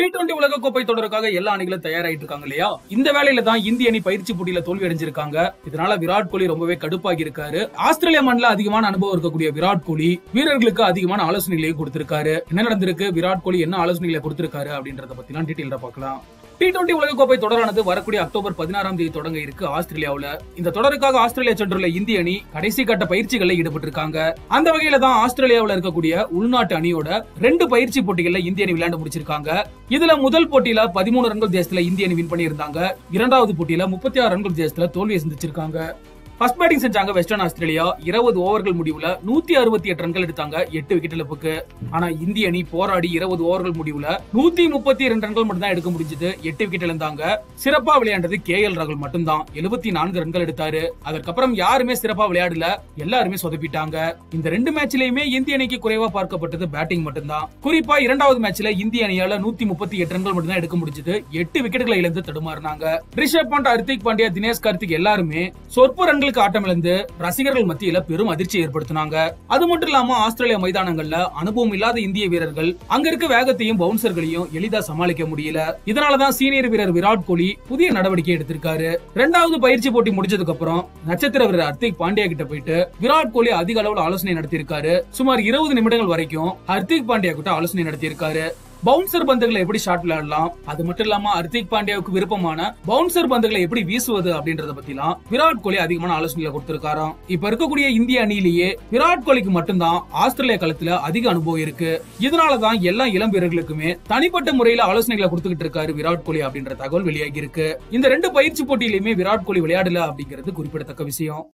twenty உலகக்கோப்பை தொடருக்காக எல்லா அணிகளும் தயாராயிட்டு இருக்காங்க இல்லையா இந்த வேலையில தான் இந்திய அணி பயிற்சி போட்டியில தோல்வி அடைஞ்சிருக்காங்க இதனால விராட் கோலி ரொம்பவே கடுப்பாகி இருக்காரு ஆஸ்திரேலியா மண்ணில் அதிகமான அனுபவம் இருக்கக்கூடிய விராட் கோலி வீரர்களுக்கு அதிகமான ஆலோசனைகளையும் கொடுத்திருக்காரு என்ன நடந்திருக்கு விராட் கோலி என்ன ஆலோசனைகளை கொடுத்திருக்காரு அப்படின்றத பத்தி டீட்டெயிலா பார்க்கலாம் டி டுவெண்டி உலகக்கோப்பை தொடரானது வரக்கூடிய அக்டோபர் பதினாறாம் தேதி தொடங்க இருக்கு ஆஸ்திரேலியாவுல இந்த தொடருக்காக ஆஸ்திரேலியா சென்றுள்ள இந்திய அணி கடைசி கட்ட பயிற்சிகளில் ஈடுபட்டிருக்காங்க அந்த வகையில தான் ஆஸ்திரேலியாவுல இருக்கக்கூடிய உள்நாட்டு அணியோட ரெண்டு பயிற்சி போட்டிகள்ல இந்திய அணி விளையாண்டு முடிச்சிருக்காங்க இதுல முதல் போட்டியில பதிமூணு ரன்கள் தேசத்துல இந்திய அணி வின் பண்ணியிருந்தாங்க இரண்டாவது போட்டியில முப்பத்தி ஆறு ரன்கள் தேசத்துல தோல்வியை சந்திச்சிருக்காங்க ஃபர்ஸ்ட் பேட்டிங் செஞ்சாங்க வெஸ்டர்ன் ஆஸ்திரேலியா இருபது ஓவர்கள் முடிவுல நூத்தி அறுபத்தி எட்டு ரன்கள் எடுத்தாங்க எட்டு விக்கெட் இழப்புக்கு ஆனா இந்திய அணி போராடி இருபது ஓவர்கள் முடிவுல நூத்தி முப்பத்தி இரண்டு ரன்கள் மட்டும் தான் எடுக்க முடிஞ்சது எட்டு விக்கெட் இழந்தாங்க சிறப்பா விளையாண்டது கே எல் ராகுல் மட்டும்தான் எழுபத்தி நான்கு ரன்கள் எடுத்தாரு அதற்கப்புறம் யாருமே சிறப்பா விளையாடல எல்லாருமே சொதப்பிட்டாங்க இந்த ரெண்டு மேட்ச்லயுமே இந்திய அணிக்கு குறைவா பார்க்கப்பட்டது பேட்டிங் மட்டும்தான் குறிப்பா இரண்டாவது மேட்ச்ல இந்திய அணியால நூத்தி முப்பத்தி எட்டு ரன்கள் மட்டும் தான் எடுக்க முடிஞ்சது எட்டு விக்கெட்டுகளை இழந்து தடுமாறினாங்க ரிஷப் பண்ட் ஹர்திக் பாண்டியா தினேஷ் கார்த்திக் எல்லாருமே சொற்ப ரன்களுக்கு ஆட்டம் இழந்து ரசிகர்கள் மத்தியில பெரும் அதிர்ச்சியை ஏற்படுத்தினாங்க அது மட்டும் இல்லாம ஆஸ்திரேலியா மைதானங்கள்ல அனுபவம் இல்லாத இந்திய வீரர்கள் அங்க இருக்க வேகத்தையும் பவுன்சர்களையும் எளிதா சமாளிக்க முடியல இதனாலதான் சீனியர் வீரர் விராட் கோலி புதிய நடவடிக்கை எடுத்திருக்காரு ரெண்டாவது பயிற்சி போட்டி முடிஞ்சதுக்கு அப்புறம் நட்சத்திர வீரர் ஹர்திக் பாண்டியா கிட்ட போயிட்டு விராட் கோலி அதிக அளவுல ஆலோசனை நடத்தியிருக்காரு சுமார் இருபது நிமிடங்கள் வரைக்கும் ஹர்திக் பாண்டியா கிட்ட ஆலோசனை நடத்தியிருக்காரு பவுன்சர் பந்துகளை எப்படி ஷாட் விளையாடலாம் அது மட்டும் இல்லாம ஹர்திக் பாண்டியாவுக்கு விருப்பமான பவுன்சர் பந்துகளை எப்படி வீசுவது அப்படின்றத பத்திலாம் விராட் கோலி அதிகமான ஆலோசனைகளை கொடுத்திருக்காராம் இப்ப இருக்கக்கூடிய இந்திய அணியிலேயே விராட் கோலிக்கு மட்டும்தான் ஆஸ்திரேலியா களத்துல அதிக அனுபவம் இருக்கு இதனாலதான் எல்லா இளம் வீரர்களுக்குமே தனிப்பட்ட முறையில ஆலோசனைகளை கொடுத்துக்கிட்டு இருக்காரு விராட் கோலி அப்படின்ற தகவல் வெளியாகி இருக்கு இந்த ரெண்டு பயிற்சி போட்டியிலுமே விராட் கோலி விளையாடல அப்படிங்கிறது குறிப்பிடத்தக்க விஷயம்